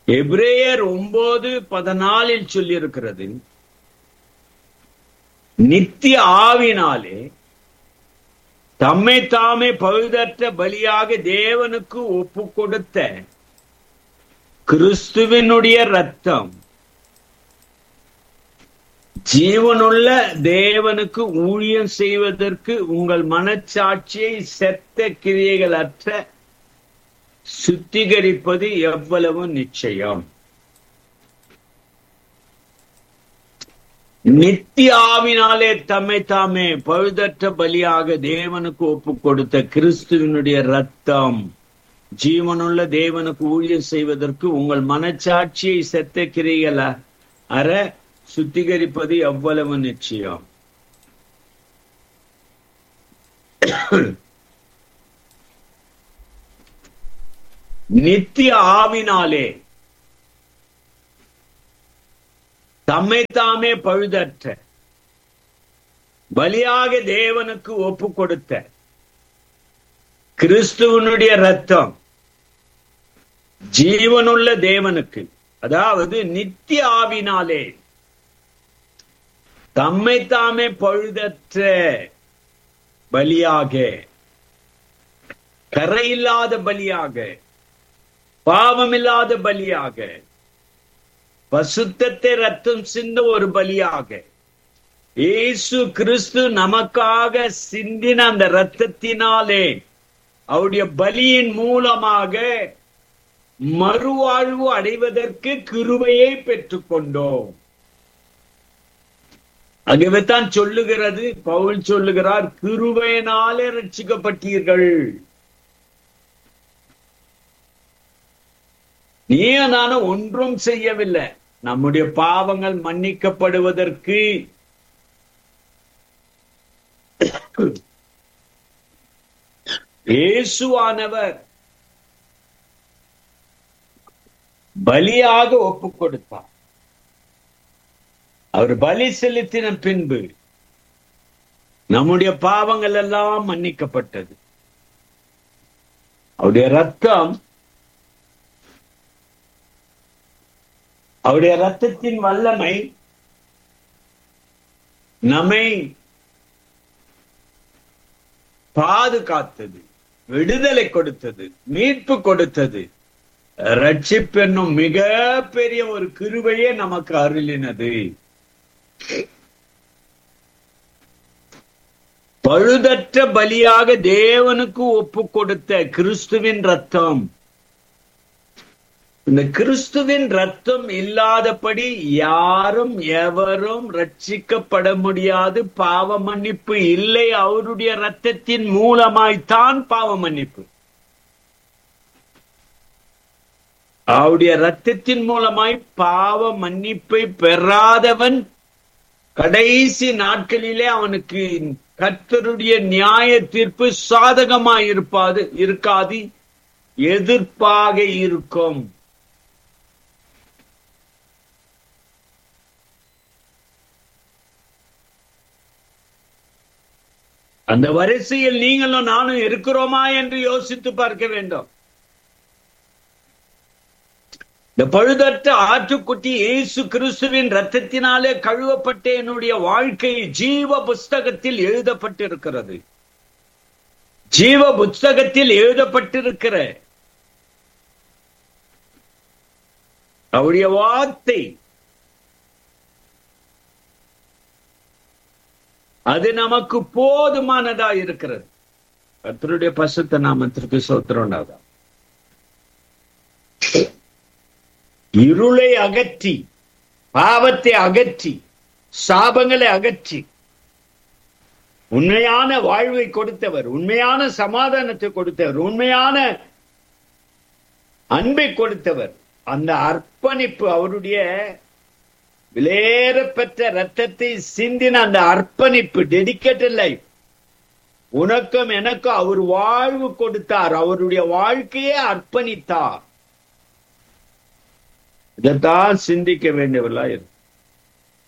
எபிரேயர் ஒன்பது பதினாலில் சொல்லியிருக்கிறது நித்திய ஆவினாலே தம்மை தாமே பழுதற்ற பலியாக தேவனுக்கு ஒப்பு கொடுத்த கிறிஸ்துவினுடைய ரத்தம் ஜீவனுள்ள தேவனுக்கு ஊழியம் செய்வதற்கு உங்கள் மனச்சாட்சியை செத்த கிரியைகள் அற்ற சுத்திகரிப்பது எவ்வளவு நிச்சயம் நித்திய ஆவினாலே தம்மை தாமே பழுதற்ற பலியாக தேவனுக்கு ஒப்பு கொடுத்த கிறிஸ்துவனுடைய ரத்தம் ஜீவனுள்ள தேவனுக்கு ஊழியம் செய்வதற்கு உங்கள் மனச்சாட்சியை செத்த கிரிகள அற சுத்திகரிப்பது எவ்வளவு நிச்சயம் நித்திய ஆவினாலே தம்மை தாமே பழுதற்ற பலியாக தேவனுக்கு ஒப்பு கொடுத்த கிறிஸ்துவனுடைய ரத்தம் ஜீவனுள்ள தேவனுக்கு அதாவது நித்திய ஆவினாலே தம்மை தாமே பழுதற்ற பலியாக கரையில்லாத பலியாக பாவமில்லாத பலியாக பசுத்தத்தை ரத்தம் சிந்த ஒரு பலியாக இயேசு கிறிஸ்து நமக்காக சிந்தின அந்த ரத்தத்தினாலே அவருடைய பலியின் மூலமாக மறுவாழ்வு அடைவதற்கு கிருபையை பெற்றுக்கொண்டோம் ஆகவேதான் சொல்லுகிறது பவுல் சொல்லுகிறார் கிருபையினாலே ரட்சிக்கப்பட்டீர்கள் நீ நானும் ஒன்றும் செய்யவில்லை நம்முடைய பாவங்கள் மன்னிக்கப்படுவதற்கு இயேசுவானவர் பலியாக ஒப்பு கொடுத்தார் அவர் பலி செலுத்தின பின்பு நம்முடைய பாவங்கள் எல்லாம் மன்னிக்கப்பட்டது அவருடைய ரத்தம் அவருடைய ரத்தத்தின் வல்லமை நம்மை பாதுகாத்தது விடுதலை கொடுத்தது மீட்பு கொடுத்தது ரட்சிப்பு என்னும் மிக பெரிய ஒரு கிருபையே நமக்கு அருளினது பழுதற்ற பலியாக தேவனுக்கு ஒப்பு கொடுத்த கிறிஸ்துவின் ரத்தம் இந்த கிறிஸ்துவின் ரத்தம் இல்லாதபடி யாரும் எவரும் ரட்சிக்கப்பட முடியாது பாவ மன்னிப்பு இல்லை அவருடைய ரத்தத்தின் மூலமாய்த்தான் பாவ மன்னிப்பு அவருடைய ரத்தத்தின் மூலமாய் பாவ மன்னிப்பை பெறாதவன் கடைசி நாட்களிலே அவனுக்கு கர்த்தருடைய நியாய தீர்ப்பு சாதகமாய் இருப்பாது இருக்காது எதிர்ப்பாக இருக்கும் அந்த வரிசையில் நீங்களும் நானும் இருக்கிறோமா என்று யோசித்து பார்க்க வேண்டும் இந்த பழுதற்ற ஆற்றுக்குட்டி இயேசு கிறிஸ்துவின் ரத்தத்தினாலே கழுவப்பட்ட என்னுடைய வாழ்க்கை ஜீவ புஸ்தகத்தில் எழுதப்பட்டிருக்கிறது ஜீவ புஸ்தகத்தில் எழுதப்பட்டிருக்கிற அவருடைய வார்த்தை அது நமக்கு போதுமானதா இருக்கிறது கர்த்தருடைய பசுத்த நாமத்திற்கு சோத்திரம்டாதான் இருளை அகற்றி பாவத்தை அகற்றி சாபங்களை அகற்றி உண்மையான வாழ்வை கொடுத்தவர் உண்மையான சமாதானத்தை கொடுத்தவர் உண்மையான அன்பை கொடுத்தவர் அந்த அர்ப்பணிப்பு அவருடைய விலேற பெற்ற ரத்தத்தை சிந்தின அந்த அர்ப்பணிப்பு டெடிக்கேட்டட் லைஃப் உனக்கும் எனக்கும் அவர் வாழ்வு கொடுத்தார் அவருடைய வாழ்க்கையே அர்ப்பணித்தார் இதைத்தான் சிந்திக்க வேண்டியவர்களா இருக்கு